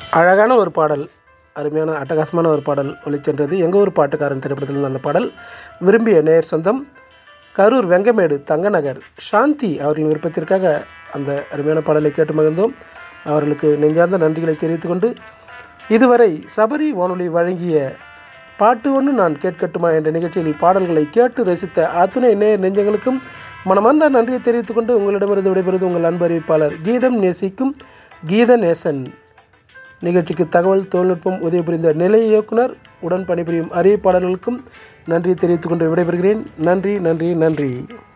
அழகான ஒரு பாடல் அருமையான அட்டகாசமான ஒரு பாடல் ஒளிச்சென்றது எங்கள் ஊர் பாட்டுக்காரன் திரைப்படத்தில் இருந்த அந்த பாடல் விரும்பிய நேர் சொந்தம் கரூர் வெங்கமேடு தங்கநகர் சாந்தி அவர்களின் விருப்பத்திற்காக அந்த அருமையான பாடலை கேட்டு மகிழ்ந்தோம் அவர்களுக்கு நெஞ்சார்ந்த நன்றிகளை தெரிவித்துக் கொண்டு இதுவரை சபரி வானொலி வழங்கிய பாட்டு ஒன்று நான் கேட்கட்டுமா என்ற நிகழ்ச்சியில் பாடல்களை கேட்டு ரசித்த அத்துணை நேர் நெஞ்சங்களுக்கும் மனமார்ந்த நன்றியை தெரிவித்துக் கொண்டு உங்களிடமிருந்து விடைபெறுவது உங்கள் அன்பு அறிவிப்பாளர் கீதம் நேசிக்கும் கீத நேசன் நிகழ்ச்சிக்கு தகவல் தொழில்நுட்பம் உதவி புரிந்த நிலைய இயக்குனர் உடன் பணிபுரியும் அறிவிப்பாளர்களுக்கும் நன்றி தெரிவித்துக் கொண்டு விடைபெறுகிறேன் நன்றி நன்றி நன்றி